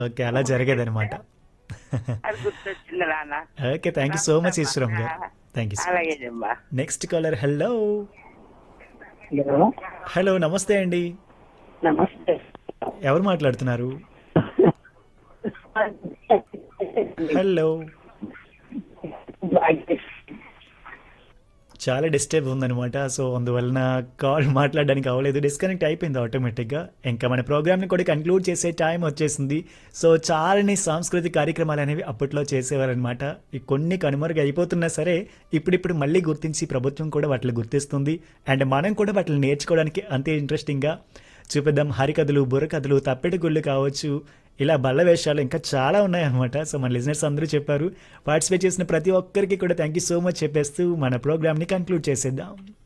okay అలా జరిగేదనమాట అది గుర్తొచ్చింది నాన్న okay thank you so much Eshwaram garu thank you so అలాగే జమ్మా next caller hello hello hello నమస్తే అండి నమస్తే ఎవరు మాట్లాడుతున్నారు హలో చాలా డిస్టర్బ్ ఉందనమాట సో అందువలన కాల్ మాట్లాడడానికి అవ్వలేదు డిస్కనెక్ట్ అయిపోయింది ఆటోమేటిక్గా ఇంకా మన ప్రోగ్రామ్ని కూడా కన్క్లూడ్ చేసే టైం వచ్చేసింది సో చాలాని సాంస్కృతిక కార్యక్రమాలు అనేవి అప్పట్లో చేసేవారనమాట ఈ కొన్ని కనుమరుగు అయిపోతున్నా సరే ఇప్పుడిప్పుడు మళ్ళీ గుర్తించి ప్రభుత్వం కూడా వాటిని గుర్తిస్తుంది అండ్ మనం కూడా వాటిని నేర్చుకోవడానికి అంతే ఇంట్రెస్టింగ్గా చూపిద్దాం హరికథలు బుర్రకథలు తప్పెటి గుళ్ళు కావచ్చు ఇలా బల్ల వేషాలు ఇంకా చాలా ఉన్నాయన్నమాట సో మన లిజనర్స్ అందరూ చెప్పారు పార్టిసిపేట్ చేసిన ప్రతి ఒక్కరికి కూడా థ్యాంక్ యూ సో మచ్ చెప్పేస్తూ మన ప్రోగ్రామ్ని కంక్లూడ్ చేసేద్దాం